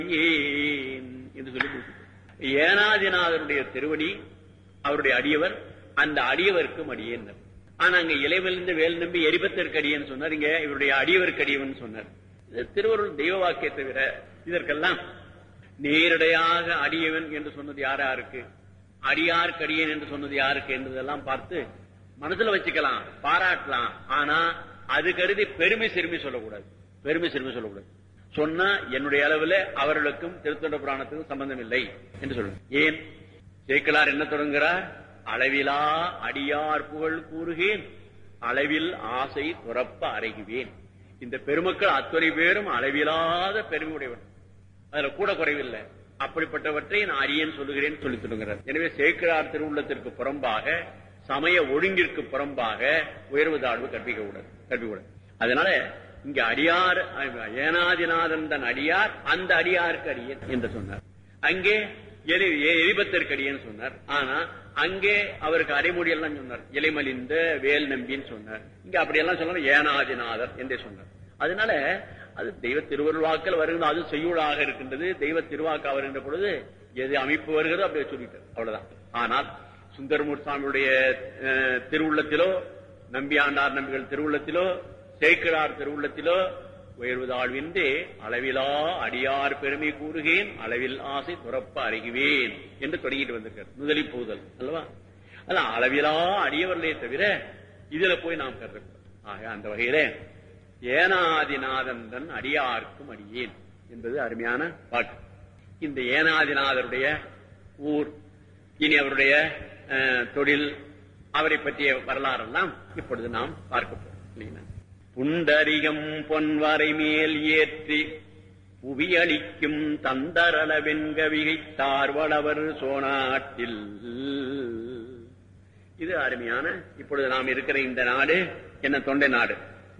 ஏன் என்று சொல்லி கொடுத்து ஏனாதிநாதருடைய திருவடி அவருடைய அடியவர் அந்த அடியவருக்கும் அடியேன் ஆனா அங்க இலைவிலிருந்து வேல் நம்பி எரிபத்திற்கு அடியேன்னு சொன்னார் இங்க இவருடைய அடியவருக்கு அடியவன் சொன்னார் இது திருவருள் தெய்வ வாக்கிய தவிர இதற்கெல்லாம் நேரடியாக அடியவன் என்று சொன்னது யார் யாருக்கு அடியாருக்கு அடியேன் என்று சொன்னது யாருக்கு என்பதெல்லாம் பார்த்து மனசுல வச்சுக்கலாம் பாராட்டலாம் ஆனா அது கருதி பெருமை சிறுமி சொல்லக்கூடாது பெருமை சிறுமி சொல்லக்கூடாது சொன்னா என்னுடைய அளவுல அவர்களுக்கும் திருத்தொண்ட புராணத்துக்கும் சம்பந்தம் இல்லை என்று சொல்லுங்க ஏன் சேக்கலார் என்ன தொடங்குகிறார் அளவிலா அடியார் புகழ் கூறுகேன் அளவில் ஆசை துறப்ப அறைகுவேன் இந்த பெருமக்கள் அத்துறை பேரும் அளவிலாத பெருமை உடையவர் அதுல கூட குறைவில்லை அப்படிப்பட்டவற்றை நான் அரியன் சொல்லுகிறேன் சொல்லி சொல்லுகிறார் எனவே சேக்கிரார் திருவுள்ளத்திற்கு புறம்பாக சமய ஒழுங்கிற்கு புறம்பாக உயர்வு தாழ்வு கற்பிக்க கூடாது கற்பிக்கூடாது அதனால இங்க அடியார் ஏனாதிநாதன் தன் அடியார் அந்த அடியாருக்கு அடியன் என்று சொன்னார் அங்கே எலி எரிபத்திற்கு அடியன்னு சொன்னார் ஆனா அங்கே அவருக்கு அரைமொழி எல்லாம் சொன்னார் இலைமலிந்த வேல் நம்பின்னு சொன்னார் இங்க அப்படியெல்லாம் சொன்னார் ஏனாதிநாதர் என்றே சொன்னார் அதனால அது தெய்வ திருவருள்வாக்கள் வருகிற அது செய்யுளாக இருக்கின்றது தெய்வ திருவாக்கா வருகின்ற பொழுது எது அமைப்பு வருகிறதோ அப்படியே சொல்லிட்டார் அவ்வளவுதான் ஆனால் சுந்தரமூர் சுவாமியுடைய திருவுள்ளத்திலோ நம்பியாண்டார் நம்பிகள் திருவுள்ளத்திலோ சேக்கிரார் திருவுள்ளத்திலோ உயர்வுதாழ்வின்றி அளவிலா அடியார் பெருமை கூறுகேன் அளவில் ஆசை துறப்ப அறிகுவேன் என்று தொடங்கிட்டு வந்திருக்கார் முதலி போதல் அல்லவா அதான் அளவிலா அடியவர்களே தவிர இதுல போய் நாம் கருதக்கூடாது ஆக அந்த வகையில ஏனாதிநாதன் அடியார்க்கும் அடியேன் என்பது அருமையான பாட்டு இந்த ஏனாதிநாதருடைய ஊர் இனி அவருடைய தொழில் அவரை பற்றிய வரலாறெல்லாம் இப்பொழுது நாம் பார்க்க போறோம் புண்டரிகம் பொன்வரை மேல் ஏற்றி புவியளிக்கும் தந்தரள வெண்கவிகை தார்வளவர் சோனாட்டில் இது அருமையான இப்பொழுது நாம் இருக்கிற இந்த நாடு என்ன தொண்டை நாடு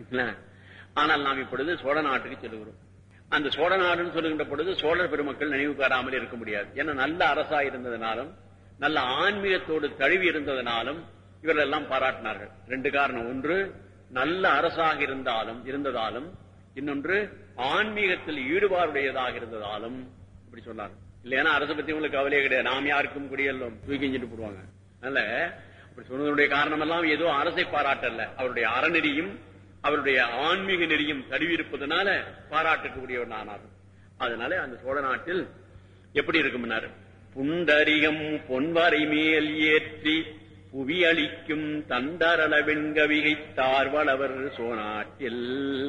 ஆனால் நாம் இப்பொழுது சோழ நாட்டுக்கு செல்கிறோம் அந்த சோழ நாடுன்னு சொல்லுகின்ற பொழுது சோழர் பெருமக்கள் நினைவு காராமல் இருக்க முடியாது ஏன்னா நல்ல அரசா இருந்ததுனாலும் நல்ல ஆன்மீகத்தோடு தழுவி இருந்ததுனாலும் இவர்கள் எல்லாம் பாராட்டினார்கள் ரெண்டு காரணம் ஒன்று நல்ல அரசாக இருந்தாலும் இருந்ததாலும் இன்னொன்று ஆன்மீகத்தில் ஈடுபாடுடையதாக இருந்ததாலும் இப்படி சொன்னார் இல்லையா அரசு பத்தி உங்களுக்கு கவலையே கிடையாது நாம் யாருக்கும் குடியெல்லாம் தூக்கி எஞ்சிட்டு போடுவாங்க அதனால அப்படி சொன்னதனுடைய காரணம் எல்லாம் ஏதோ அரசை பாராட்டல்ல அவருடைய அறநெறியும் அவருடைய ஆன்மீக நெறியும் தழுவியிருப்பதனால பாராட்டக்கூடியவர் ஆனார் அதனால அந்த சோழ நாட்டில் எப்படி இருக்கும்னாரு புண்டரிகம் பொன்வரை மேல் ஏற்றி புவி அளிக்கும் தந்தரள வெண்கவிகை தார்வளவர் சோனாட்டில்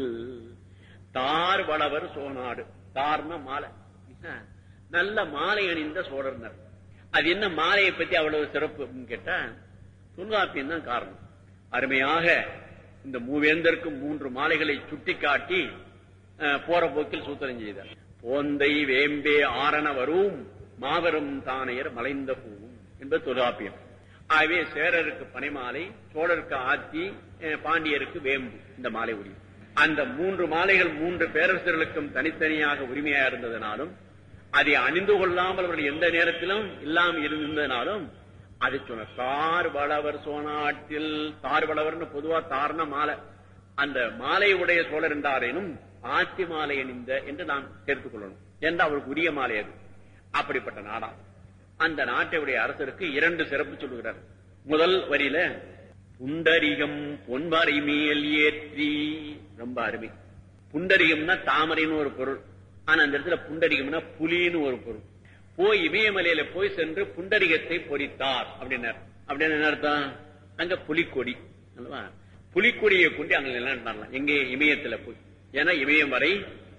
தார்வளவர் சோனாடு தார்ன மாலை நல்ல மாலை அணிந்த சோழர்னர் அது என்ன மாலையை பத்தி அவ்வளவு சிறப்பு கேட்டா தொல்காப்பியம் தான் காரணம் அருமையாக இந்த மூவேந்தருக்கும் மூன்று மாலைகளை சுட்டிக்காட்டி போற போக்கில் சூத்திரம் செய்தார் போந்தை வேம்பே ஆரண வரும் மாபெரும் தானையர் மலைந்த பூவும் என்பது தொல்காப்பியம் ஆகவே சேரருக்கு பனைமாலை சோழருக்கு ஆத்தி பாண்டியருக்கு வேம்பு இந்த மாலை உரிமை அந்த மூன்று மாலைகள் மூன்று பேரரசர்களுக்கும் தனித்தனியாக உரிமையா இருந்ததுனாலும் அதை அணிந்து கொள்ளாமல் அவர்கள் எந்த நேரத்திலும் இல்லாமல் இருந்ததுனாலும் அதை சொன்ன தார் வளவர் சோனாட்டில் தார் வளவர்னு பொதுவா தாரண மாலை அந்த மாலை உடைய சோழர் என்றாரேனும் ஆத்தி மாலை அணிந்த என்று நாம் சேர்த்துக் கொள்ளணும் என்று அவருக்கு உரிய மாலை அது அப்படிப்பட்ட நாடா அந்த நாட்டையுடைய அரசருக்கு இரண்டு சிறப்பு சொல்லுகிறார் முதல் வரியில புண்டரிகம் பொன்வரை மேல் ஏற்றி ரொம்ப அருமை புண்டரிகம்னா தாமரைன்னு ஒரு பொருள் ஆனா அந்த இடத்துல புண்டரிகம்னா புலின்னு ஒரு பொருள் போய் இமயமலையில போய் சென்று புண்டரிகத்தை பொறித்தார் அப்படின்னார் அப்படின்னு என்ன அர்த்தம் அங்க புலிக்கொடி புலிக்கொடியை கொண்டு அங்க நிலைநாட்டலாம் எங்க இமயத்துல போய் ஏன்னா இமயம் வரை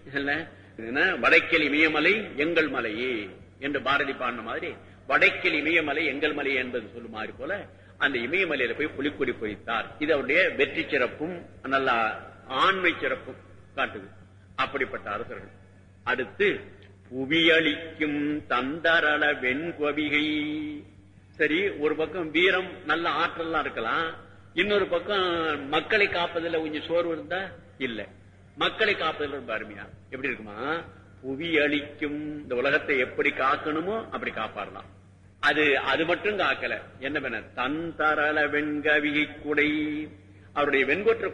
வடக்கில் இமயமலை எங்கள் மலையே என்று பாரதி பாடின மாதிரி வடக்கில் இமயமலை எங்கள் மலை என்பது சொல்லும் மாதிரி போல அந்த இமயமலையில போய் புலிக்கொடி பொறித்தார் இது அவருடைய வெற்றி சிறப்பும் நல்ல ஆண்மை சிறப்பும் காட்டுது அப்படிப்பட்ட அரசர்கள் அடுத்து புவியளிக்கும் தந்தரள வெண்கொவிகை சரி ஒரு பக்கம் வீரம் நல்ல ஆற்றல்லாம் இருக்கலாம் இன்னொரு பக்கம் மக்களை காப்பதில் கொஞ்சம் சோர்வு இருந்தா இல்ல மக்களை காப்பதில் ரொம்ப அருமையா எப்படி இருக்குமா புவி அளிக்கும் இந்த உலகத்தை எப்படி காக்கணுமோ அப்படி காப்பாடலாம் அது அது மட்டும் காக்கல என்ன பண்ண தன் தரள வெண்கவிகை குடை அவருடைய வெண்கொற்ற